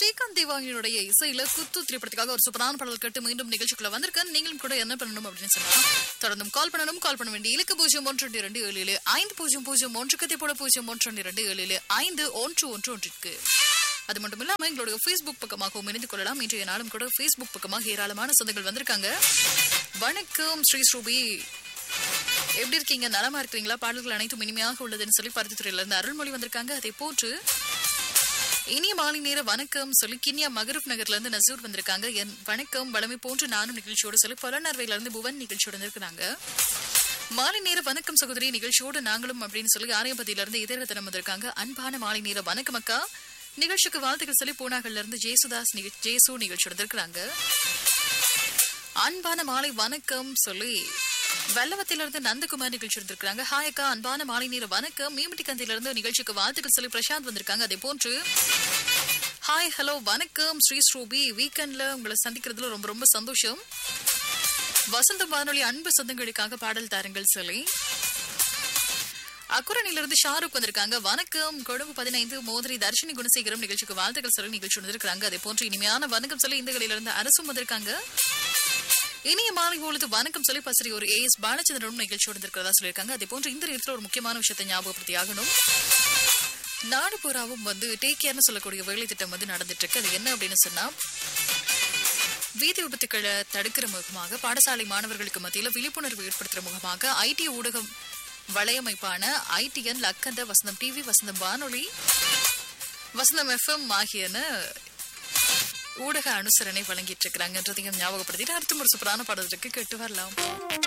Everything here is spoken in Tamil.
ஸ்ரீகாந்த் தேவாங்கினுடைய இசையில குத்து திரைப்படத்துக்காக ஒரு சூப்பரான பாடல் கேட்டு மீண்டும் நிகழ்ச்சிக்குள்ள வந்திருக்கேன் நீங்களும் கூட என்ன பண்ணணும் அப்படின்னு சொன்னா தொடர்ந்தும் கால் பண்ணணும் கால் பண்ண வேண்டிய இலக்கு பூஜ்ஜியம் ஒன்று ரெண்டு இரண்டு ஏழு ஏழு ஐந்து பூஜ்ஜியம் பூஜ்ஜியம் ஒன்று கத்தி போட பூஜ்ஜியம் ஒன்று ரெண்டு இரண்டு ஏழு ஏழு ஐந்து ஒன்று ஒன்று ஒன்றிற்கு அது மட்டும் இல்லாம எங்களுடைய ஃபேஸ்புக் பக்கமாகவும் இணைந்து கொள்ளலாம் இன்றைய நாளும் கூட ஃபேஸ்புக் பக்கமாக ஏராளமான சொந்தங்கள் வந்திருக்காங்க வணக்கம் ஸ்ரீ ஸ்ரூபி எப்படி இருக்கீங்க நலமா இருக்கிறீங்களா பாடல்கள் அனைத்தும் இனிமையாக உள்ளதுன்னு சொல்லி பருத்தித்துறையில இருந்து அருள்மொழி வந்திருக்காங்க அதை போன்று இனிய மாலை நேர வணக்கம் சொல்லி கிண்ணியா மகரூப் நகர்ல இருந்து நசூர் வந்திருக்காங்க என் வணக்கம் வளமை போன்று நானும் நிகழ்ச்சியோடு சொல்லி புலனர்வையில இருந்து புவன் நிகழ்ச்சியோடு இருக்கிறாங்க மாலை நேர வணக்கம் சகோதரி நிகழ்ச்சியோடு நாங்களும் அப்படின்னு சொல்லி ஆரியபதியில இருந்து இதரத்தனம் வந்திருக்காங்க அன்பான மாலை நேர வணக்கம் அக்கா நிகழ்ச்சிக்கு வாழ்த்துக்கள் சொல்லி பூனாகல்ல இருந்து ஜேசுதாஸ் நிக- ஜேசு நிகழ்ச்சியோடு இருக்கிறாங்க அன்பான மாலை வணக்கம் சொல்லி வெள்ளவத்திலிருந்து நந்தகுமார் நிகழ்ச்சி இருந்திருக்காங்க ஹாய் அக்கா அன்பான மாலை நேர வணக்கம் மீமிட்டி கந்தியிலிருந்து நிகழ்ச்சிக்கு வாழ்த்துக்கள் சொல்லி பிரசாந்த் வந்திருக்காங்க அதே போன்று ஹாய் ஹலோ வணக்கம் ஸ்ரீ ஸ்ரூபி வீக்கெண்ட்ல உங்களை சந்திக்கிறதுல ரொம்ப ரொம்ப சந்தோஷம் வசந்த வானொலி அன்பு சொந்தங்களுக்காக பாடல் தாருங்கள் சொல்லி அக்குரணிலிருந்து ஷாருக் வந்திருக்காங்க வணக்கம் கொழும்பு பதினைந்து மோதிரி தர்ஷினி குணசேகரம் நிகழ்ச்சிக்கு வாழ்த்துக்கள் சொல்லி நிகழ்ச்சி வந்திருக்காங்க அதே போன்று இனிமையான வணக்கம் சொல்லி இந்த இருந்து அரசும் வந்திருக்காங்க இனிய மாலை பொழுது வணக்கம் சொல்லி பசரி ஒரு ஏஎஸ் பாலச்சந்திரனும் நிகழ்ச்சியோடு இருக்கிறதா சொல்லியிருக்காங்க அதே போன்று இந்த நேரத்தில் ஒரு முக்கியமான விஷயத்தை ஞாபகப்படுத்தி ஆகணும் நாடு பூராவும் வந்து டேக் கேர்னு சொல்லக்கூடிய வேலை திட்டம் வந்து நடந்துட்டு இருக்கு அது என்ன அப்படின்னு சொன்னா வீதி விபத்துக்களை தடுக்கிற முகமாக பாடசாலை மாணவர்களுக்கு மத்தியில விழிப்புணர்வு ஏற்படுத்துற முகமாக ஐடி ஊடகம் வலையமைப்பான ஐடிஎன் லக்கந்த வசந்தம் டிவி வசந்தம் வானொலி வசந்தம் எஃப்எம் ஆகியன ஊடக அனுசரணை வழங்கிட்டு இருக்கிறாங்கன்றதையும் ஞாபகப்படுத்திட்டு அடுத்த ஒரு சூப்பரான பாடலுக்கு கேட்டு வரலாம்